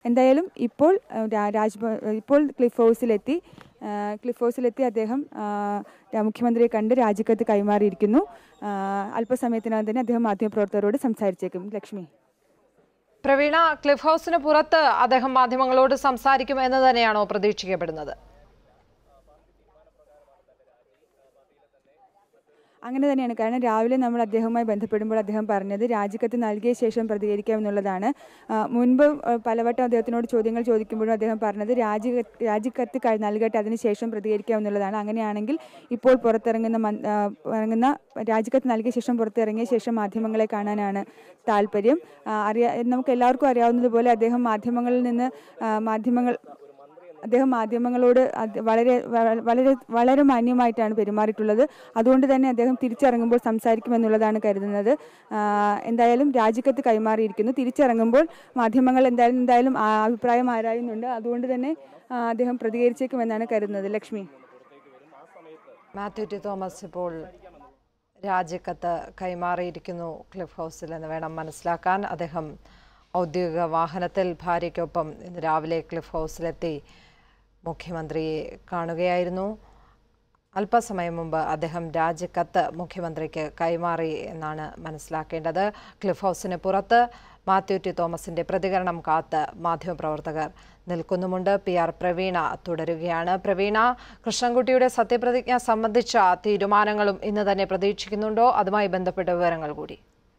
എന്തായാലും ഇപ്പോൾ ആ, രാ- രാജ്ഭ ഇപ്പോൾ ക്ലിഫ് ഹൗസിലെത്തി ആ, ക്ലിഫ് ഹൗസിലെത്തി അദ്ദേഹം ആ, രാ- മുഖ്യമന്ത്രിയെ കണ്ട് രാജിക്കത്ത് കൈമാറിയിരിക്കുന്നു ആ, അല്പസമയത്തിനകം തന്നെ അദ്ദേഹം മാധ്യമപ്രവർത്തകരോട് സംസാരിച്ചേക്കും ലക്ഷ്മി പ്രവീണ ക്ലിഫ് ഹൗസിന് പുറത്ത് അദ്ദേഹം മാധ്യമങ്ങളോട് സംസാരിക്കും എന്ന് തന്നെയാണോ പ്രതീക്ഷിക്കപ്പെടുന്നത് അങ്ങനെ തന്നെയാണ് കാരണം രാവിലെ നമ്മൾ അദ്ദേഹവുമായി ബന്ധപ്പെടുമ്പോൾ അദ്ദേഹം പറഞ്ഞത് രാജിക്കത്ത് നൽകിയ ശേഷം പ്രതികരിക്കാമെന്നുള്ളതാണ് ആ, മുൻപ് ആ, പലവട്ടം അദ്ദേഹത്തിനോട് ചോദ്യങ്ങൾ ചോദിക്കുമ്പോഴും അദ്ദേഹം പറഞ്ഞത് രാജി രാജിക്കത്ത് കഴി- നൽകട്ടെ അതിനുശേഷം പ്രതികരിക്കാമെന്നുള്ളതാണ് അങ്ങനെയാണെങ്കിൽ ഇപ്പോൾ പുറത്തിറങ്ങുന്ന മൻ- ആ, ഇറങ്ങുന്ന രാജിക്കത്ത് നൽകിയ ശേഷം പുറത്തിറങ്ങിയ ശേഷം മാധ്യമങ്ങളെ കാണാനാണ് താല്പര്യം ആ, അറിയാ നമുക്ക് എല്ലാവർക്കും അറിയാവുന്നതുപോലെ അദ്ദേഹം മാധ്യമങ്ങളിൽ നിന്ന് ആ, മാധ്യമങ്ങൾ അദ്ദേഹം മാധ്യമങ്ങളോട് അത് വളരെ വ- വളരെ വളരെ മാന്യമായിട്ടാണ് പെരുമാറിയിട്ടുള്ളത് അതുകൊണ്ട് തന്നെ അദ്ദേഹം തിരിച്ചിറങ്ങുമ്പോൾ സംസാരിക്കുമെന്നുള്ളതാണ് കരുതുന്നത് ആ, എന്തായാലും രാജിക്കത്ത് കൈമാറിയിരിക്കുന്നു തിരിച്ചിറങ്ങുമ്പോൾ മാധ്യമങ്ങൾ എന്തായാലും എന്തായാലും ആ അഭിപ്രായം ആരായുന്നുണ്ട് അതുകൊണ്ട് തന്നെ ആ, അദ്ദേഹം പ്രതികരിച്ചേക്കുമെന്നാണ് കരുതുന്നത് ലക്ഷ്മി മാത്യു ടി തോമസ് ഇപ്പോൾ രാജിക്കത്ത് കൈമാറിയിരിക്കുന്നു ക്ലിഫ് ഹൗസിൽ എന്ന് വേണം മനസ്സിലാക്കാൻ അദ്ദേഹം ഔദ്യോഗിക വാഹനത്തിൽ ഭാര്യയ്ക്കൊപ്പം ഇന്ന് രാവിലെ ക്ലിഫ് ഹൗസിലെത്തി മുഖ്യമന്ത്രിയെ കാണുകയായിരുന്നു അല്പസമയം മുമ്പ് അദ്ദേഹം രാജിക്കത്ത് മുഖ്യമന്ത്രിക്ക് കൈമാറി എന്നാണ് മനസ്സിലാക്കേണ്ടത് ക്ലിഫ് ഹൗസിന് പുറത്ത് മാത്യു ടി തോമസിന്റെ പ്രതികരണം കാത്ത് മാധ്യമപ്രവർത്തകർ നിൽക്കുന്നുമുണ്ട് പി ആർ പ്രവീണ തുടരുകയാണ് പ്രവീണ കൃഷ്ണൻകുട്ടിയുടെ സത്യപ്രതിജ്ഞ സംബന്ധിച്ച തീരുമാനങ്ങളും ഇന്ന് തന്നെ പ്രതീക്ഷിക്കുന്നുണ്ടോ അതുമായി ബന്ധപ്പെട്ട വിവരങ്ങൾ കൂടി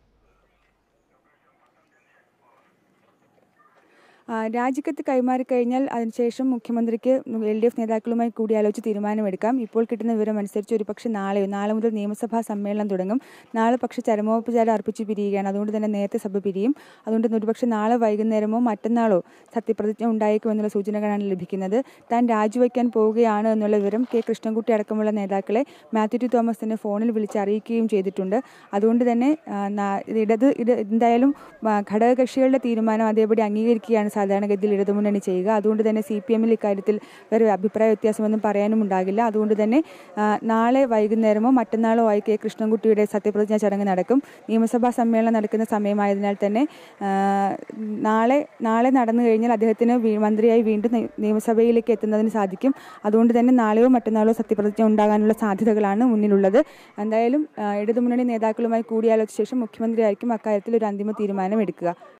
ആ, രാജിക്കത്ത് കൈമാറിക്കഴിഞ്ഞാൽ അതിനുശേഷം മുഖ്യമന്ത്രിക്ക് എൽ ഡി എഫ് നേതാക്കളുമായി കൂടിയാലോചിച്ച് തീരുമാനമെടുക്കാം ഇപ്പോൾ കിട്ടുന്ന വിവരം അനുസരിച്ച് ഒരു പക്ഷേ നാളെയോ നാളെ മുതൽ നിയമസഭാ സമ്മേളനം തുടങ്ങും നാളെ പക്ഷേ ചരമോപചാരം അർപ്പിച്ച് പിരിയുകയാണ് അതുകൊണ്ട് തന്നെ നേരത്തെ സഭ പിരിയും അതുകൊണ്ട് തന്നെ ഒരുപക്ഷെ നാളെ വൈകുന്നേരമോ മറ്റന്നാളോ സത്യപ്രതിജ്ഞ ഉണ്ടായേക്കുമെന്നുള്ള സൂചനകളാണ് ലഭിക്കുന്നത് താൻ രാജിവെക്കാൻ പോവുകയാണ് എന്നുള്ള വിവരം കെ കൃഷ്ണൻകുട്ടി അടക്കമുള്ള നേതാക്കളെ മാത്യു ടി തോമസ് തന്നെ ഫോണിൽ വിളിച്ച് അറിയിക്കുകയും ചെയ്തിട്ടുണ്ട് അതുകൊണ്ട് തന്നെ ആ, നാ- ഇടത് ഇത് എന്തായാലും ആ, ഘടകകക്ഷികളുടെ തീരുമാനം അതേപടി അംഗീകരിക്കുകയാണ് സാധാരണഗതിയിൽ ഇടതുമുന്നണി ചെയ്യുക അതുകൊണ്ട് തന്നെ സി പി എമ്മിൽ ഇക്കാര്യത്തിൽ വേറെ അഭിപ്രായ വ്യത്യാസമൊന്നും പറയാനും ഉണ്ടാകില്ല അതുകൊണ്ട് തന്നെ ആ, നാളെ വൈകുന്നേരമോ മറ്റന്നാളോ ആയി കെ കൃഷ്ണൻകുട്ടിയുടെ സത്യപ്രതിജ്ഞ ചടങ്ങ് നടക്കും നിയമസഭാ സമ്മേളനം നടക്കുന്ന സമയമായതിനാൽ തന്നെ ആ, നാളെ നാളെ നടന്നു കഴിഞ്ഞാൽ അദ്ദേഹത്തിന് വീ- മന്ത്രിയായി വീണ്ടും നി- നിയമസഭയിലേക്ക് എത്തുന്നതിന് സാധിക്കും അതുകൊണ്ട് തന്നെ നാളെയോ മറ്റന്നാളോ സത്യപ്രതിജ്ഞ ഉണ്ടാകാനുള്ള സാധ്യതകളാണ് മുന്നിലുള്ളത് എന്തായാലും ആ, ഇടതുമുന്നണി നേതാക്കളുമായി കൂടിയാലോചിച്ച ശേഷം മുഖ്യമന്ത്രിയായിരിക്കും അക്കാര്യത്തിൽ ഒരു അന്തിമ തീരുമാനം എടുക്കുക